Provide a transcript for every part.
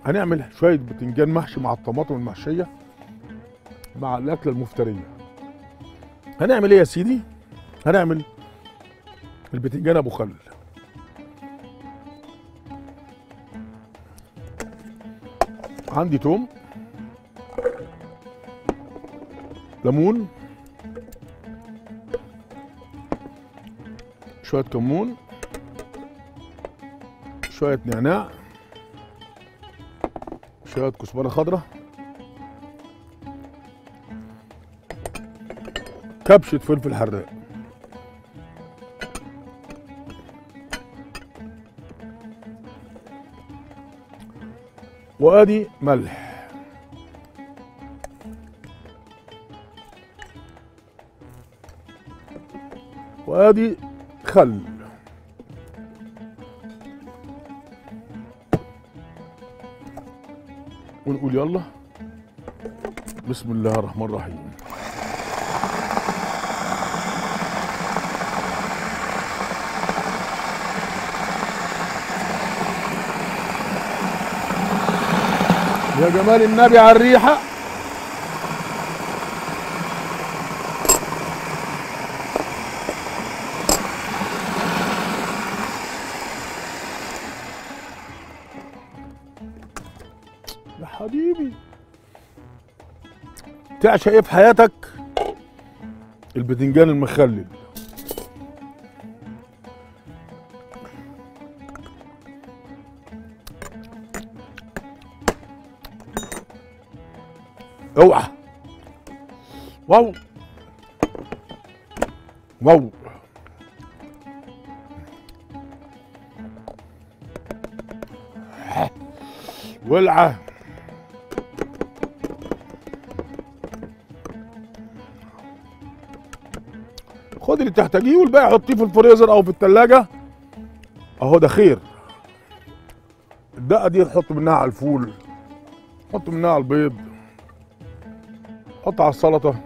هنعمل شويه بتنجان محشي مع الطماطم المحشيه مع الاكله المفتريه هنعمل ايه يا سيدي هنعمل البتنجان ابو خل عندي توم ليمون شويه كمون شويه نعناع شويه كزبره خضراء كبشه فلفل حراق وادي ملح وادي خل ونقول يلا بسم الله الرحمن الرحيم يا جمال النبي على الريحه يا حبيبي تعشى ايه في حياتك البتنجان المخلل اوعى واو واو ولعه خد اللي تحتاجيه والباقي حطيه في الفريزر او في التلاجة اهو ده خير الدقه دي تحط منها على الفول حط منها على البيض حط على السلطه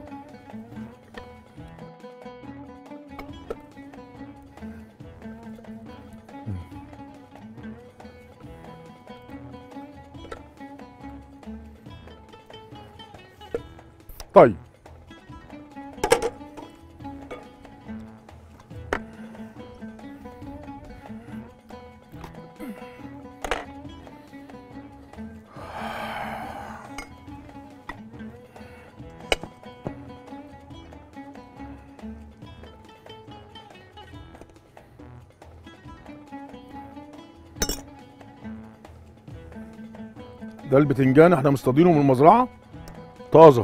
طيب ده البتنجان احنا مصطادينه من المزرعه طازه